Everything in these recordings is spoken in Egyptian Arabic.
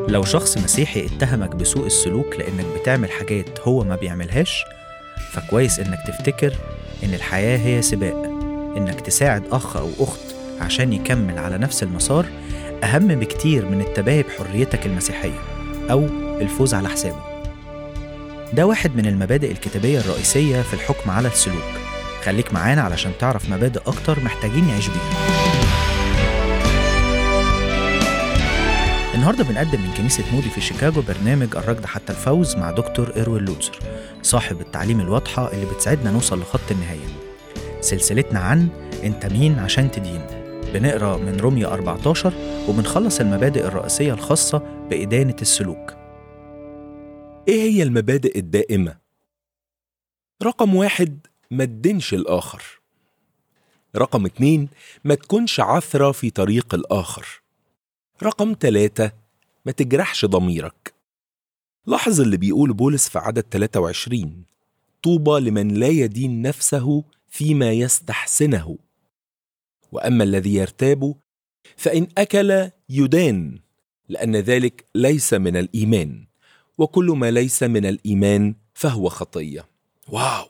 لو شخص مسيحي اتهمك بسوء السلوك لأنك بتعمل حاجات هو ما بيعملهاش فكويس إنك تفتكر إن الحياة هي سباق إنك تساعد أخ أو أخت عشان يكمل على نفس المسار أهم بكتير من التباهي بحريتك المسيحية أو الفوز على حسابه ده واحد من المبادئ الكتابية الرئيسية في الحكم على السلوك خليك معانا علشان تعرف مبادئ أكتر محتاجين يعيش بيها النهارده بنقدم من كنيسة مودي في شيكاغو برنامج الركض حتى الفوز مع دكتور إروين لوتسر صاحب التعليم الواضحة اللي بتساعدنا نوصل لخط النهاية سلسلتنا عن أنت مين عشان تدين بنقرا من رومية 14 وبنخلص المبادئ الرئيسية الخاصة بإدانة السلوك ايه هي المبادئ الدائمة؟ رقم واحد ما تدينش الآخر رقم اتنين ما تكونش عثرة في طريق الآخر رقم تلاتة ما تجرحش ضميرك لاحظ اللي بيقول بولس في عدد 23 طوبى لمن لا يدين نفسه فيما يستحسنه واما الذي يرتاب فان اكل يدان لان ذلك ليس من الايمان وكل ما ليس من الايمان فهو خطيه واو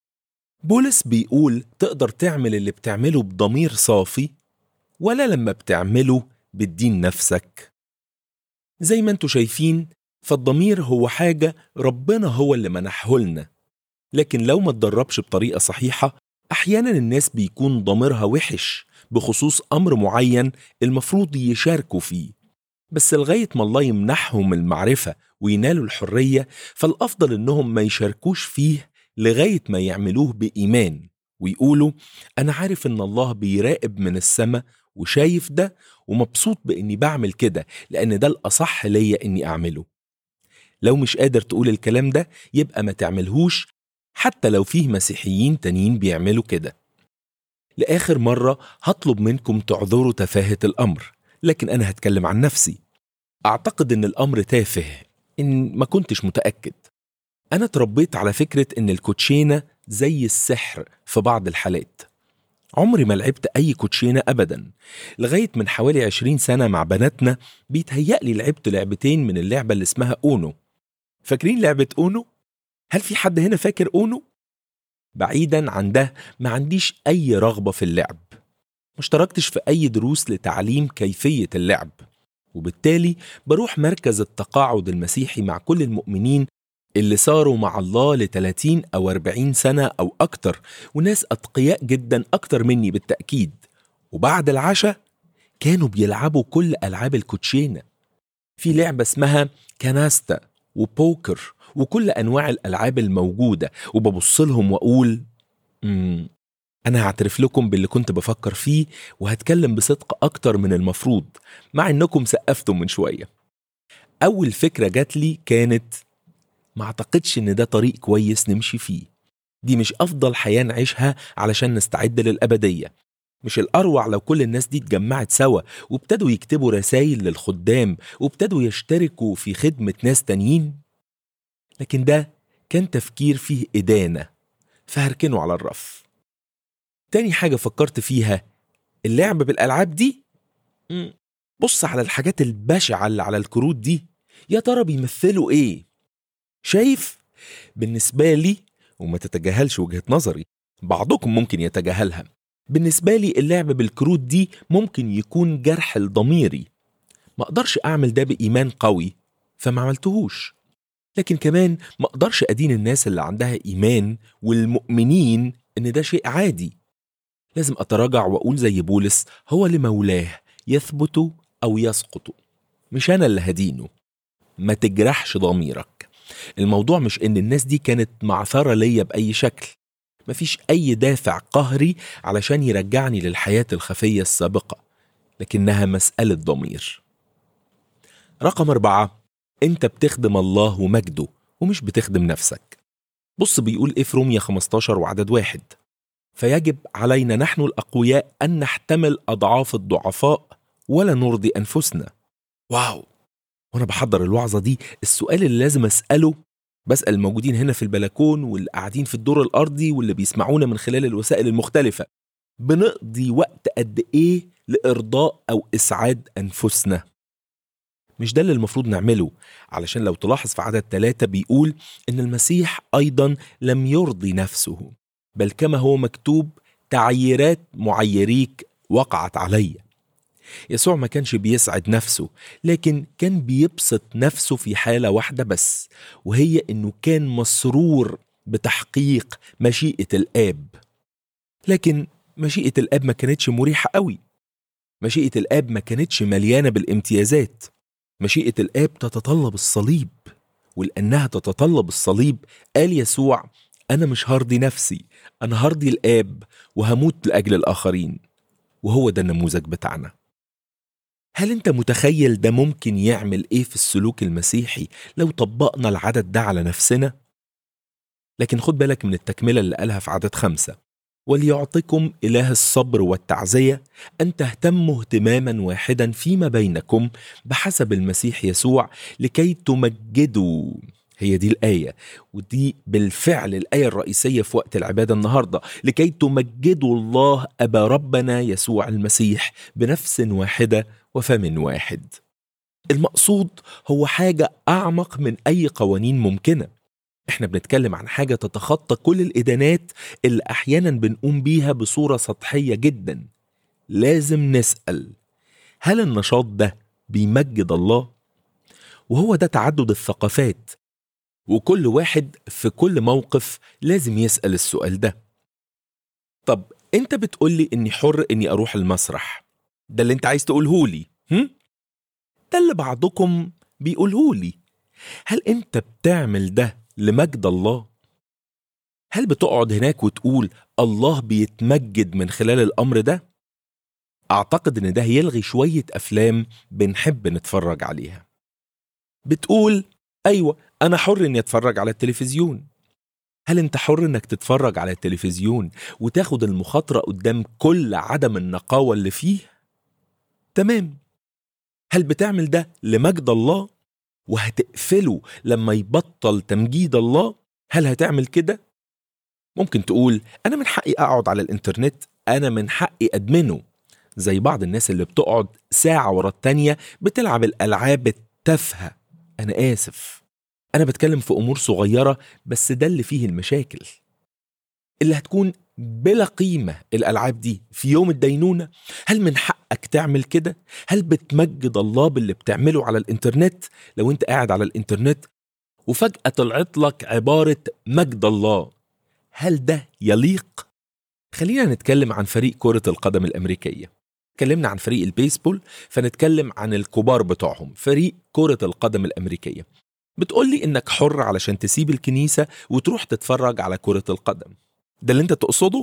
بولس بيقول تقدر تعمل اللي بتعمله بضمير صافي ولا لما بتعمله بتدين نفسك زي ما انتوا شايفين فالضمير هو حاجة ربنا هو اللي منحه لنا لكن لو ما اتدربش بطريقة صحيحة أحيانا الناس بيكون ضميرها وحش بخصوص أمر معين المفروض يشاركوا فيه بس لغاية ما الله يمنحهم المعرفة وينالوا الحرية فالأفضل إنهم ما يشاركوش فيه لغاية ما يعملوه بإيمان ويقولوا أنا عارف إن الله بيراقب من السماء وشايف ده ومبسوط بإني بعمل كده لأن ده الأصح ليا إني أعمله لو مش قادر تقول الكلام ده يبقى ما تعملهوش حتى لو فيه مسيحيين تانيين بيعملوا كده لآخر مرة هطلب منكم تعذروا تفاهة الأمر لكن أنا هتكلم عن نفسي أعتقد إن الأمر تافه إن ما كنتش متأكد أنا اتربيت على فكرة إن الكوتشينة زي السحر في بعض الحالات عمري ما لعبت أي كوتشينة أبدا لغاية من حوالي عشرين سنة مع بناتنا بيتهيألي لعبت لعبتين من اللعبة اللي اسمها أونو فاكرين لعبة أونو؟ هل في حد هنا فاكر أونو؟ بعيدا عن ده ما عنديش أي رغبة في اللعب ما اشتركتش في أي دروس لتعليم كيفية اللعب وبالتالي بروح مركز التقاعد المسيحي مع كل المؤمنين اللي صاروا مع الله ل 30 أو 40 سنة أو أكتر وناس أتقياء جدا أكتر مني بالتأكيد وبعد العشاء كانوا بيلعبوا كل ألعاب الكوتشينة في لعبة اسمها كاناستا وبوكر وكل أنواع الألعاب الموجودة وببص لهم وأقول مم أنا هعترف لكم باللي كنت بفكر فيه وهتكلم بصدق أكتر من المفروض مع إنكم سقفتم من شوية أول فكرة جات لي كانت ما أعتقدش إن ده طريق كويس نمشي فيه دي مش أفضل حياة نعيشها علشان نستعد للأبدية مش الأروع لو كل الناس دي اتجمعت سوا وابتدوا يكتبوا رسائل للخدام وابتدوا يشتركوا في خدمة ناس تانيين لكن ده كان تفكير فيه إدانة فهركنه على الرف تاني حاجة فكرت فيها اللعب بالألعاب دي مم، بص على الحاجات البشعة اللي على الكروت دي يا ترى بيمثلوا ايه شايف بالنسبة لي وما تتجاهلش وجهة نظري بعضكم ممكن يتجاهلها بالنسبة لي اللعب بالكروت دي ممكن يكون جرح لضميري ما اقدرش اعمل ده بإيمان قوي فما عملتهوش لكن كمان ما اقدرش ادين الناس اللي عندها ايمان والمؤمنين ان ده شيء عادي لازم اتراجع واقول زي بولس هو لمولاه يثبت او يسقط مش انا اللي هدينه ما تجرحش ضميرك الموضوع مش ان الناس دي كانت معثرة ليا بأي شكل مفيش أي دافع قهري علشان يرجعني للحياة الخفية السابقة لكنها مسألة ضمير رقم أربعة أنت بتخدم الله ومجده ومش بتخدم نفسك بص بيقول إيه في رومية 15 وعدد واحد فيجب علينا نحن الأقوياء أن نحتمل أضعاف الضعفاء ولا نرضي أنفسنا واو وانا بحضر الوعظه دي السؤال اللي لازم اساله بسال الموجودين هنا في البلكون واللي قاعدين في الدور الارضي واللي بيسمعونا من خلال الوسائل المختلفه بنقضي وقت قد ايه لارضاء او اسعاد انفسنا مش ده اللي المفروض نعمله علشان لو تلاحظ في عدد ثلاثة بيقول إن المسيح أيضا لم يرضي نفسه بل كما هو مكتوب تعييرات معيريك وقعت علي يسوع ما كانش بيسعد نفسه لكن كان بيبسط نفسه في حالة واحدة بس وهي إنه كان مسرور بتحقيق مشيئة الآب لكن مشيئة الآب ما كانتش مريحة قوي مشيئة الآب ما كانتش مليانة بالامتيازات مشيئة الآب تتطلب الصليب ولأنها تتطلب الصليب قال يسوع أنا مش هرضي نفسي أنا هرضي الآب وهموت لأجل الآخرين وهو ده النموذج بتاعنا هل أنت متخيل ده ممكن يعمل إيه في السلوك المسيحي لو طبقنا العدد ده على نفسنا؟ لكن خد بالك من التكملة اللي قالها في عدد خمسة وليعطكم إله الصبر والتعزية أن تهتموا اهتماما واحدا فيما بينكم بحسب المسيح يسوع لكي تمجدوا هي دي الآية ودي بالفعل الآية الرئيسية في وقت العبادة النهاردة لكي تمجدوا الله أبا ربنا يسوع المسيح بنفس واحدة وفم واحد المقصود هو حاجة أعمق من أي قوانين ممكنة احنا بنتكلم عن حاجة تتخطى كل الإدانات اللي أحيانا بنقوم بيها بصورة سطحية جدا لازم نسأل هل النشاط ده بيمجد الله؟ وهو ده تعدد الثقافات وكل واحد في كل موقف لازم يسأل السؤال ده طب انت بتقولي اني حر اني اروح المسرح ده اللي انت عايز تقولهولي هم؟ ده اللي بعضكم بيقولهولي هل انت بتعمل ده لمجد الله هل بتقعد هناك وتقول الله بيتمجد من خلال الامر ده اعتقد ان ده يلغي شويه افلام بنحب نتفرج عليها بتقول ايوه انا حر اني اتفرج على التلفزيون هل انت حر انك تتفرج على التلفزيون وتاخد المخاطره قدام كل عدم النقاوه اللي فيه تمام هل بتعمل ده لمجد الله وهتقفله لما يبطل تمجيد الله هل هتعمل كده ممكن تقول انا من حقي اقعد على الانترنت انا من حقي ادمنه زي بعض الناس اللي بتقعد ساعة ورا التانية بتلعب الألعاب التافهة أنا آسف أنا بتكلم في أمور صغيرة بس ده اللي فيه المشاكل اللي هتكون بلا قيمة الألعاب دي في يوم الدينونة هل من حقك تعمل كده؟ هل بتمجد الله باللي بتعمله على الإنترنت لو أنت قاعد على الإنترنت وفجأة طلعت لك عبارة مجد الله هل ده يليق؟ خلينا نتكلم عن فريق كرة القدم الأمريكية اتكلمنا عن فريق البيسبول فنتكلم عن الكبار بتوعهم فريق كرة القدم الأمريكية بتقولي إنك حر علشان تسيب الكنيسة وتروح تتفرج على كرة القدم ده اللي انت تقصده؟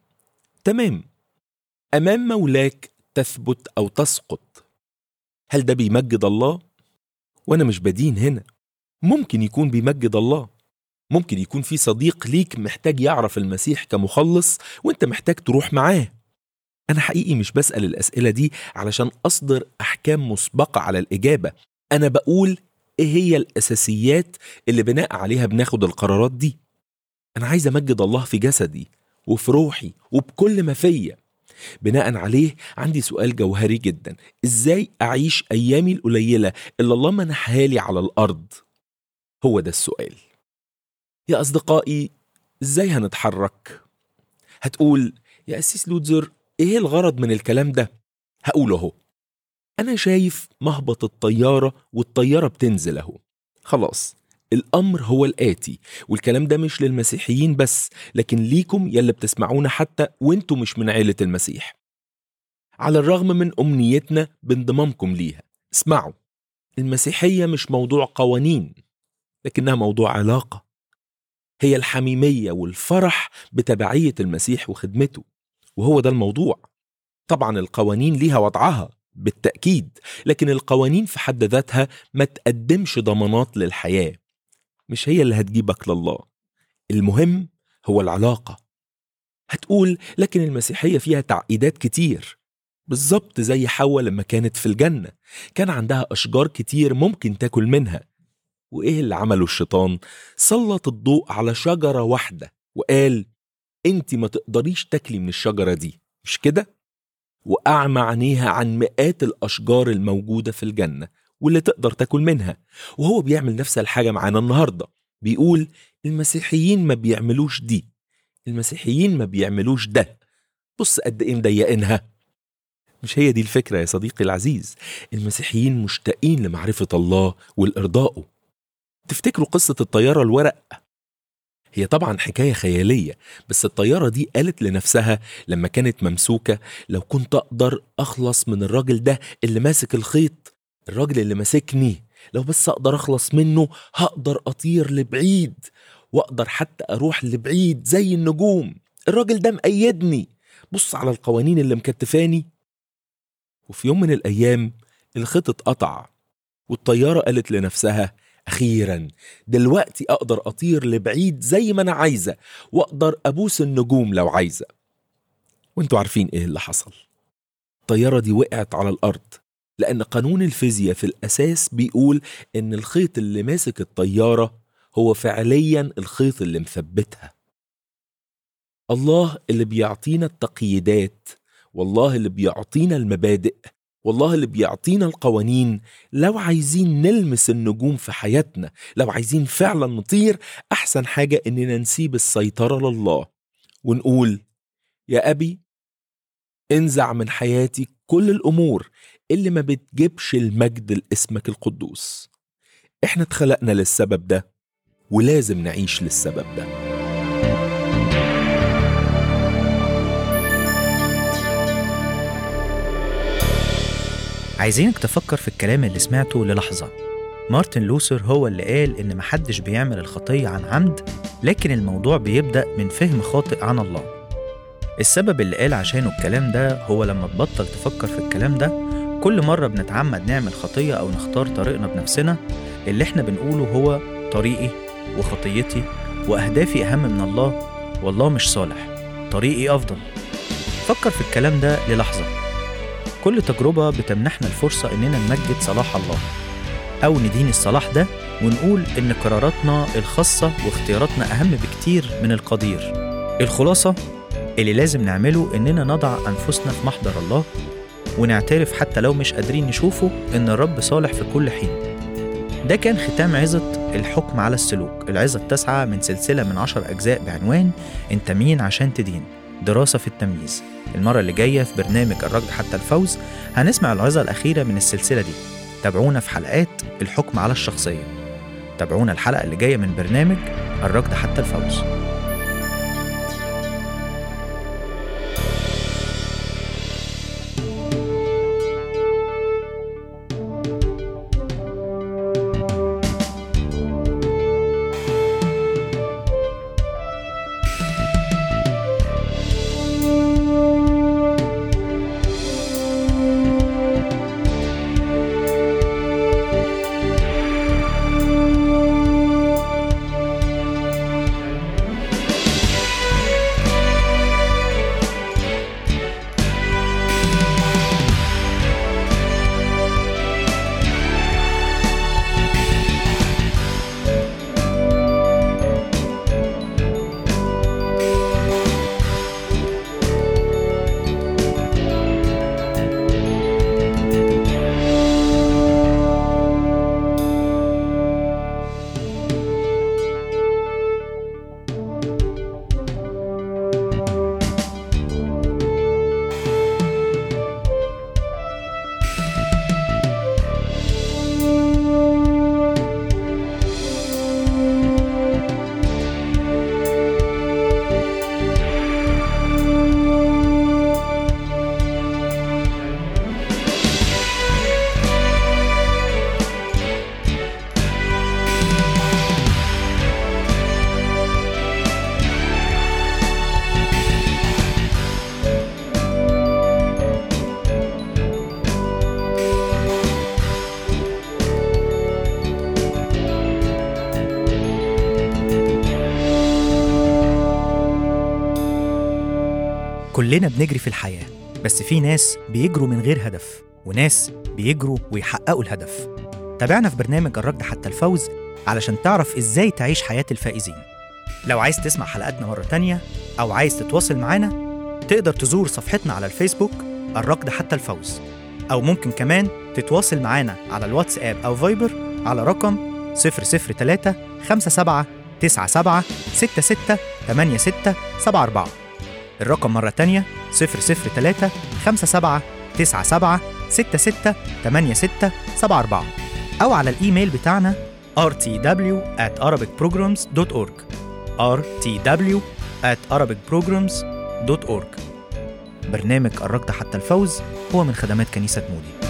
تمام أمام مولاك تثبت أو تسقط هل ده بيمجد الله؟ وأنا مش بدين هنا ممكن يكون بيمجد الله ممكن يكون في صديق ليك محتاج يعرف المسيح كمخلص وانت محتاج تروح معاه أنا حقيقي مش بسأل الأسئلة دي علشان أصدر أحكام مسبقة على الإجابة أنا بقول إيه هي الأساسيات اللي بناء عليها بناخد القرارات دي أنا عايز أمجد الله في جسدي وفي روحي وبكل ما فيا بناء عليه عندي سؤال جوهري جدا إزاي أعيش أيامي القليلة اللي الله منحها لي على الأرض هو ده السؤال يا أصدقائي إزاي هنتحرك هتقول يا أسيس لوتزر إيه الغرض من الكلام ده هقول أهو أنا شايف مهبط الطيارة والطيارة بتنزل أهو خلاص الأمر هو الآتي والكلام ده مش للمسيحيين بس لكن ليكم يلي بتسمعونا حتى وانتوا مش من عيلة المسيح على الرغم من أمنيتنا بانضمامكم ليها اسمعوا المسيحية مش موضوع قوانين لكنها موضوع علاقة هي الحميمية والفرح بتبعية المسيح وخدمته وهو ده الموضوع طبعا القوانين ليها وضعها بالتأكيد لكن القوانين في حد ذاتها ما تقدمش ضمانات للحياة مش هي اللي هتجيبك لله المهم هو العلاقة هتقول لكن المسيحية فيها تعقيدات كتير بالظبط زي حواء لما كانت في الجنة كان عندها أشجار كتير ممكن تاكل منها وإيه اللي عمله الشيطان؟ سلط الضوء على شجرة واحدة وقال أنت ما تقدريش تاكلي من الشجرة دي مش كده؟ وأعمى عينيها عن مئات الأشجار الموجودة في الجنة واللي تقدر تاكل منها وهو بيعمل نفس الحاجة معانا النهاردة بيقول المسيحيين ما بيعملوش دي المسيحيين ما بيعملوش ده بص قد ايه مضيقينها مش هي دي الفكرة يا صديقي العزيز المسيحيين مشتاقين لمعرفة الله والإرضائه تفتكروا قصة الطيارة الورق هي طبعا حكاية خيالية بس الطيارة دي قالت لنفسها لما كانت ممسوكة لو كنت أقدر أخلص من الراجل ده اللي ماسك الخيط الراجل اللي ماسكني لو بس أقدر أخلص منه هقدر أطير لبعيد وأقدر حتى أروح لبعيد زي النجوم الراجل ده مقيدني بص على القوانين اللي مكتفاني وفي يوم من الأيام الخيط اتقطع والطيارة قالت لنفسها أخيرا دلوقتي أقدر أطير لبعيد زي ما أنا عايزة وأقدر أبوس النجوم لو عايزة وانتوا عارفين إيه اللي حصل الطيارة دي وقعت على الأرض لأن قانون الفيزياء في الأساس بيقول إن الخيط اللي ماسك الطيارة هو فعليا الخيط اللي مثبتها الله اللي بيعطينا التقييدات والله اللي بيعطينا المبادئ والله اللي بيعطينا القوانين لو عايزين نلمس النجوم في حياتنا لو عايزين فعلا نطير أحسن حاجة إننا نسيب السيطرة لله ونقول يا أبي انزع من حياتي كل الأمور اللي ما بتجيبش المجد لاسمك القدوس احنا اتخلقنا للسبب ده ولازم نعيش للسبب ده عايزينك تفكر في الكلام اللي سمعته للحظة مارتن لوثر هو اللي قال إن محدش بيعمل الخطية عن عمد لكن الموضوع بيبدأ من فهم خاطئ عن الله السبب اللي قال عشانه الكلام ده هو لما تبطل تفكر في الكلام ده كل مرة بنتعمد نعمل خطية أو نختار طريقنا بنفسنا اللي احنا بنقوله هو طريقي وخطيتي وأهدافي أهم من الله والله مش صالح طريقي أفضل فكر في الكلام ده للحظة كل تجربة بتمنحنا الفرصة إننا نمجد صلاح الله أو ندين الصلاح ده ونقول إن قراراتنا الخاصة واختياراتنا أهم بكتير من القدير الخلاصة اللي لازم نعمله إننا نضع أنفسنا في محضر الله ونعترف حتى لو مش قادرين نشوفه إن الرب صالح في كل حين ده كان ختام عظة الحكم على السلوك العظة التاسعة من سلسلة من عشر أجزاء بعنوان أنت مين عشان تدين دراسة في التمييز المرة اللي جاية في برنامج الركض حتى الفوز هنسمع العظة الأخيرة من السلسلة دي تابعونا في حلقات الحكم على الشخصية تابعونا الحلقة اللي جاية من برنامج الركض حتى الفوز كلنا بنجري في الحياة بس في ناس بيجروا من غير هدف وناس بيجروا ويحققوا الهدف تابعنا في برنامج الركض حتى الفوز علشان تعرف ازاي تعيش حياة الفائزين لو عايز تسمع حلقاتنا مرة تانية أو عايز تتواصل معانا تقدر تزور صفحتنا على الفيسبوك الركض حتى الفوز أو ممكن كمان تتواصل معانا على الواتساب أو فايبر على رقم 003 57 97 66 86 74 الرقم مرة تانية 003 57 97 66 86 74 أو على الإيميل بتاعنا rtw at arabicprograms.org rtw at arabicprograms.org برنامج قربت حتى الفوز هو من خدمات كنيسة مودي